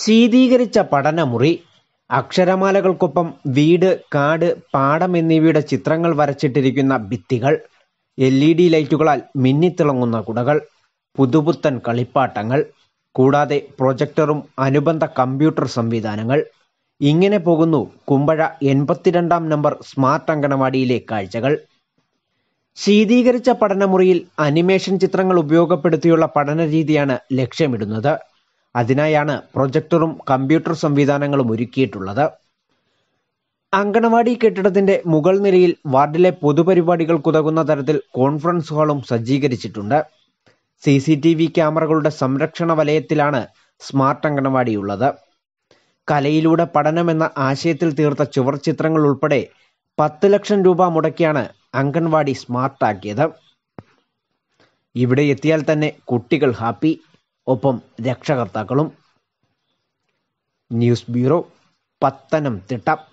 ശീതീകരിച്ച പഠനമുറി അക്ഷരമാലകൾക്കൊപ്പം വീട് കാട് പാടം എന്നിവയുടെ ചിത്രങ്ങൾ വരച്ചിട്ടിരിക്കുന്ന ഭിത്തികൾ എൽ ഇ ഡി ലൈറ്റുകളാൽ മിന്നിത്തിളങ്ങുന്ന കുടകൾ പുതുപുത്തൻ കളിപ്പാട്ടങ്ങൾ കൂടാതെ പ്രൊജക്ടറും അനുബന്ധ കമ്പ്യൂട്ടർ സംവിധാനങ്ങൾ ഇങ്ങനെ പോകുന്നു കുമ്പഴ എൺപത്തിരണ്ടാം നമ്പർ സ്മാർട്ട് അങ്കണവാടിയിലെ കാഴ്ചകൾ ശീതീകരിച്ച പഠനമുറിയിൽ അനിമേഷൻ ചിത്രങ്ങൾ ഉപയോഗപ്പെടുത്തിയുള്ള പഠനരീതിയാണ് ലക്ഷ്യമിടുന്നത് അതിനായാണ് പ്രൊജക്ടറും കമ്പ്യൂട്ടർ സംവിധാനങ്ങളും ഒരുക്കിയിട്ടുള്ളത് അങ്കണവാടി കെട്ടിടത്തിന്റെ മുകൾ നിലയിൽ വാർഡിലെ പൊതുപരിപാടികൾക്കുതകുന്ന തരത്തിൽ കോൺഫറൻസ് ഹാളും സജ്ജീകരിച്ചിട്ടുണ്ട് സി സി ടി വി ക്യാമറകളുടെ സംരക്ഷണ വലയത്തിലാണ് സ്മാർട്ട് അങ്കണവാടിയുള്ളത് കലയിലൂടെ പഠനമെന്ന ആശയത്തിൽ തീർത്ത ചുവർ ചിത്രങ്ങൾ ഉൾപ്പെടെ പത്ത് ലക്ഷം രൂപ മുടക്കിയാണ് അംഗൻവാടി സ്മാർട്ടാക്കിയത് ഇവിടെ എത്തിയാൽ തന്നെ കുട്ടികൾ ഹാപ്പി ഒപ്പം രക്ഷകർത്താക്കളും ന്യൂസ് ബ്യൂറോ പത്തനംതിട്ട